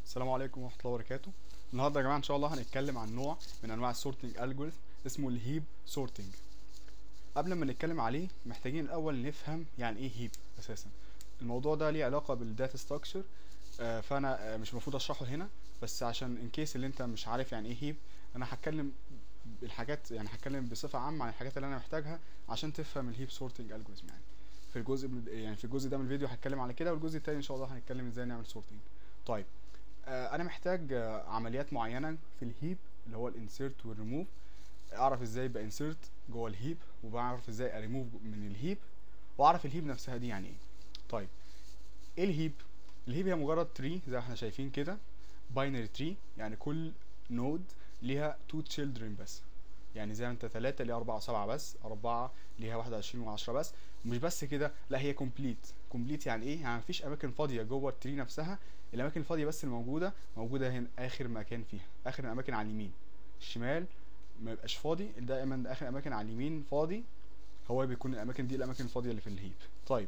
السلام عليكم ورحمه الله وبركاته النهارده يا جماعه ان شاء الله هنتكلم عن نوع من انواع السورتنج الجوريثم اسمه الهيب سورتنج قبل ما نتكلم عليه محتاجين الاول نفهم يعني ايه هيب اساسا الموضوع ده ليه علاقه بالداتا ستراكشر فانا آه، مش المفروض اشرحه هنا بس عشان ان كيس اللي انت مش عارف يعني ايه هيب انا هتكلم بالحاجات يعني هتكلم بصفه عامه عن الحاجات اللي انا محتاجها عشان تفهم الهيب سورتنج الجوريثم يعني في الجزء من يعني في الجزء ده من الفيديو هتكلم على كده والجزء التاني ان شاء الله هنتكلم ازاي نعمل سورتنج طيب آه، انا محتاج آه، عمليات معينه في الهيب اللي هو الانسيرت والريموف اعرف ازاي بانسيرت جوه الهيب وبعرف ازاي اريموف من الهيب واعرف الهيب نفسها دي يعني ايه طيب ايه الهيب الهيب هي مجرد تري زي ما احنا شايفين كده باينري تري يعني كل نود ليها تو تشيلدرن بس يعني زي ما انت تلاتة ليها أربعة وسبعة بس أربعة ليها واحد وعشرين وعشرة بس مش بس كده لا هي كومبليت كومبليت يعني ايه يعني مفيش أماكن فاضية جوه التري نفسها الأماكن الفاضية بس الموجودة موجودة هنا آخر مكان فيها آخر الأماكن على اليمين الشمال ما يبقاش فاضي دائما آخر الأماكن على اليمين فاضي هو بيكون الأماكن دي الأماكن الفاضية اللي في الهيب طيب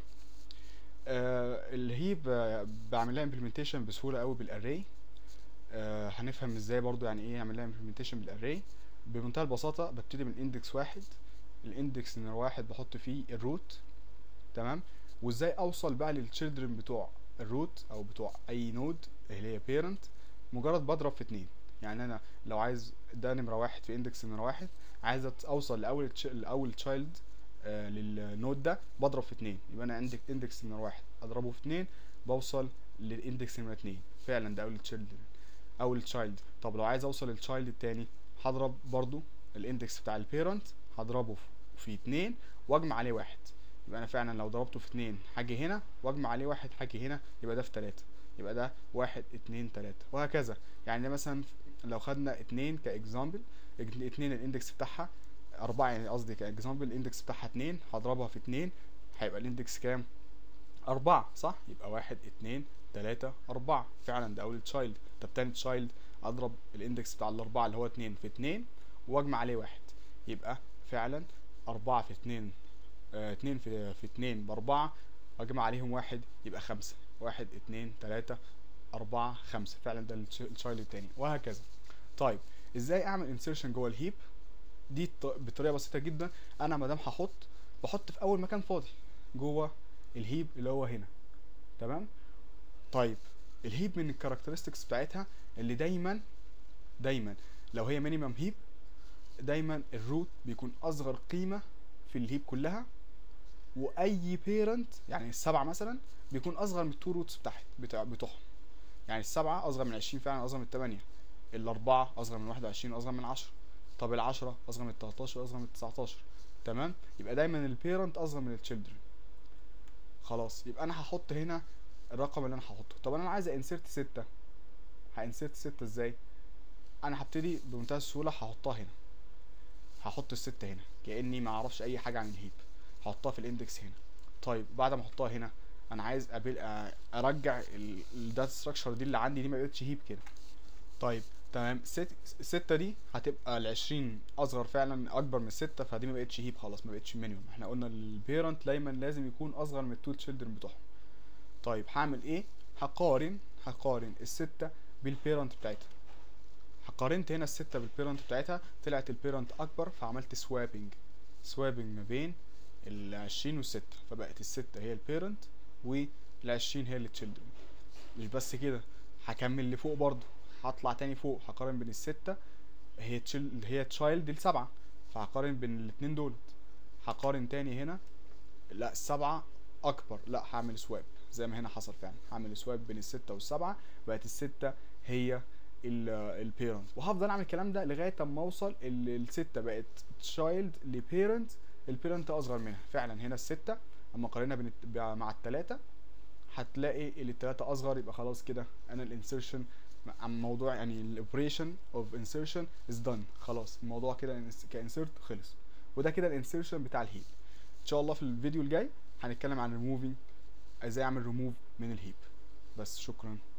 آه الهيب آه بعمل لها امبلمنتيشن بسهولة قوي بالاري آه هنفهم ازاي برضو يعني ايه اعمل لها امبلمنتيشن بالاري بمنتهى البساطة ببتدي من اندكس واحد الاندكس نمرة واحد بحط فيه الروت تمام وازاي اوصل بقى للتشيلدرن بتوع الروت او بتوع اي نود اللي هي بيرنت مجرد بضرب في اتنين يعني انا لو عايز ده نمرة واحد في اندكس نمرة واحد عايز أت- اوصل لاول تش- لاول تشايلد آه للنود ده بضرب في اتنين يبقى انا عندك اندكس نمرة واحد اضربه في اتنين بوصل للاندكس نمرة اتنين فعلا ده اول تشيلد اول تشايلد طب لو عايز اوصل للتشايلد التاني هضرب برضو الاندكس بتاع البيرنت هضربه في- في اتنين واجمع عليه واحد يبقى انا فعلا لو ضربته في اتنين هاجي هنا واجمع عليه واحد هاجي هنا يبقى ده في تلاتة يبقى ده واحد اتنين تلاتة وهكذا يعني ده مثلا لو خدنا اتنين كاكزامبل اتنين الاندكس بتاعها أربعة يعني قصدي كاكزامبل الاندكس بتاعها اتنين هضربها في اتنين هيبقى الاندكس كام؟ أربعة صح؟ يبقى واحد اتنين تلاتة أربعة فعلا ده أول تشايلد طب تاني تشايلد أضرب الاندكس بتاع الأربعة اللي هو اتنين في اتنين وأجمع عليه واحد يبقى فعلا أربعة في اتنين آه اتنين في في اتنين بأربعة وأجمع عليهم واحد يبقى خمسة واحد اتنين تلاتة أربعة خمسة فعلا ده التش- التشايلد التاني وهكذا طيب ازاي اعمل انسيرشن جوه الهيب دي ط- بطريقه بسيطه جدا انا مادام هحط بحط في اول مكان فاضي جوه الهيب اللي هو هنا تمام طيب الهيب من الكاركترستكس بتاعتها اللي دايما دايما لو هي مينيمم هيب دايما الروت بيكون اصغر قيمه في الهيب كلها واي بيرنت يعني السبعه مثلا بيكون اصغر من التو روتس بتاعت بتاع بتوعهم يعني السبعه اصغر من 20 فعلا اصغر من 8 الأربعة أصغر من واحد وعشرين أصغر من عشرة طب العشرة أصغر من التلاتاشر أصغر من التسعتاشر تمام يبقى دايما البيرنت أصغر من التشيلدرن خلاص يبقى أنا هحط هنا الرقم اللي أنا هحطه طب أنا عايز انسرت ستة هانسرت ستة ازاي أنا هبتدي بمنتهى السهولة هحطها هنا هحط الستة هنا كأني ما أعرفش أي حاجة عن الهيب هحطها في الاندكس هنا طيب بعد ما احطها هنا انا عايز أبل... أ- ارجع الداتا ستراكشر دي اللي عندي دي ما بقتش هيب كده طيب تمام ست ستة دي هتبقى العشرين أصغر فعلا أكبر من الستة فدي ما بقتش هيب خلاص ما بقتش مينيمم احنا قلنا البيرنت دايما لازم يكون أصغر من التو تشيلدرن بتوعهم طيب هعمل ايه هقارن هقارن الستة بالبيرنت بتاعتها قارنت هنا الستة بالبيرنت بتاعتها طلعت البيرنت أكبر فعملت سوابنج سوابنج ما بين العشرين والستة فبقت الستة هي البيرنت والعشرين هي التشيلدرن مش بس كده هكمل لفوق برضو هطلع تاني فوق هقارن بين الستة هي تشيل هي تشايلد السبعة فهقارن بين الاتنين دول هقارن تاني هنا لا السبعة أكبر لا هعمل سواب زي ما هنا حصل فعلا هعمل سواب بين الستة والسبعة بقت الستة هي البيرنت وهفضل اعمل الكلام ده لغايه اما اوصل ال- الستة بقت تشايلد لبيرنت البيرنت اصغر منها فعلا هنا الستة اما قارنها بين الت- بع- مع التلاتة هتلاقي اللي التلاتة اصغر يبقى خلاص كده انا الانسيرشن عن موضوع يعني الاوبريشن اوف انسيرشن از دون خلاص الموضوع كده كانسيرت خلص وده كده الانسيرشن بتاع الهيب ان شاء الله في الفيديو الجاي هنتكلم عن ريموفينج ازاي اعمل ريموف من الهيب بس شكرا